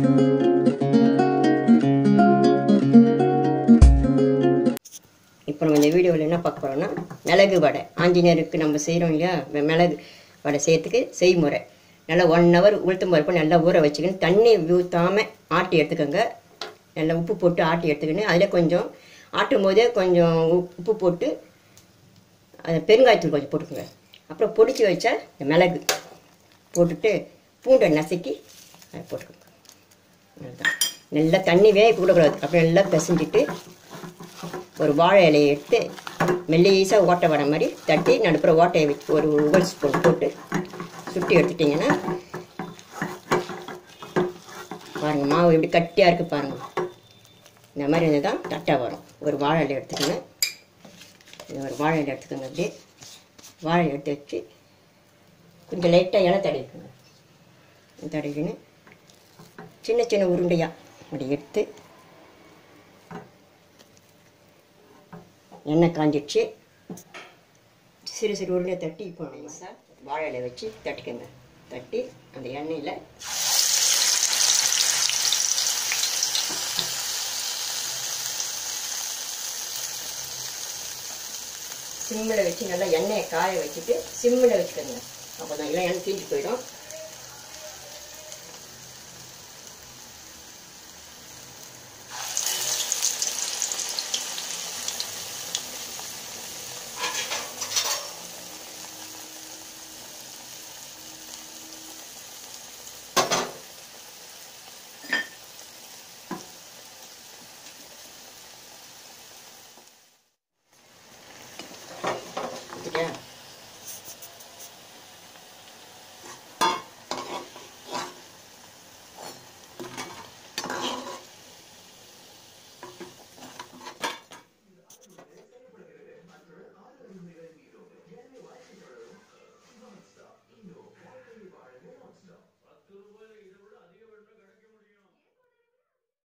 இப்போ நம்ம இந்த வீடியோவில் என்ன பார்க்க போகிறோம்னா மிளகு வடை ஆஞ்சநேயருக்கு நம்ம செய்கிறோம் இல்லையா மி- மிளகு வடை செய்யறதுக்கு செய்முறை நல்லா ஒன் ஹவர் உளுத்தம் பருப்பு நல்லா ஊற வச்சுக்கின்னு தண்ணி ஊற்றாமல் ஆட்டி எடுத்துக்கோங்க நல்லா உப்பு போட்டு ஆட்டி எடுத்துக்கின்னு அதில் கொஞ்சம் ஆட்டும் போதே கொஞ்சம் உப்- உப்பு போட்டு அது பெருங்காயத்தூள் கொஞ்சம் போட்டுக்கோங்க அப்புறம் பொடிச்சு வச்ச இந்த மிளகு போட்டுட்டு பூண்டை நசுக்கி அதை போட்டுக்கோங்க அவ்வளோதான் நல்லா தண்ணி வேக கூடக்கூடாது அப்புறம் நல்லா பிசைஞ்சிட்டு ஒரு வாழை இலையை எடுத்து மெல்லிசாக ஓட்டை வர மாதிரி தட்டி நடுப்புற ஓட்டையை வச்சு ஒரு உவல் ஸ்பூன் போட்டு சுட்டி எடுத்துட்டிங்கன்னா பாருங்கள் மாவு எப்படி கட்டியாக இருக்குது பாருங்கள் இந்த மாதிரி இருந்தால் தான் தட்டாக வரும் ஒரு வாழை இலை எடுத்துக்கோங்க இது ஒரு வாழை இலை எடுத்துக்கோங்க அப்படியே வாழை இலை எடுத்து வச்சு கொஞ்சம் லைட்டாக இலை தடவிக்கோங்க தடவிக்கின்னு சின்ன சின்ன உருண்டையாக அப்படி எடுத்து எண்ணெய் காஞ்சிடுச்சு சிறு சிறு உருண்டை தட்டி இப்போ நைஸாக வாழை இலை வச்சு தட்டிக்கோங்க தட்டி அந்த எண்ணெயில் சிம்மில் வச்சு நல்லா எண்ணெயை காய வச்சுட்டு சிம்மில் வச்சுக்கோங்க அப்போ தான் எல்லாம் எண்ணெய் தீஞ்சு போயிடும்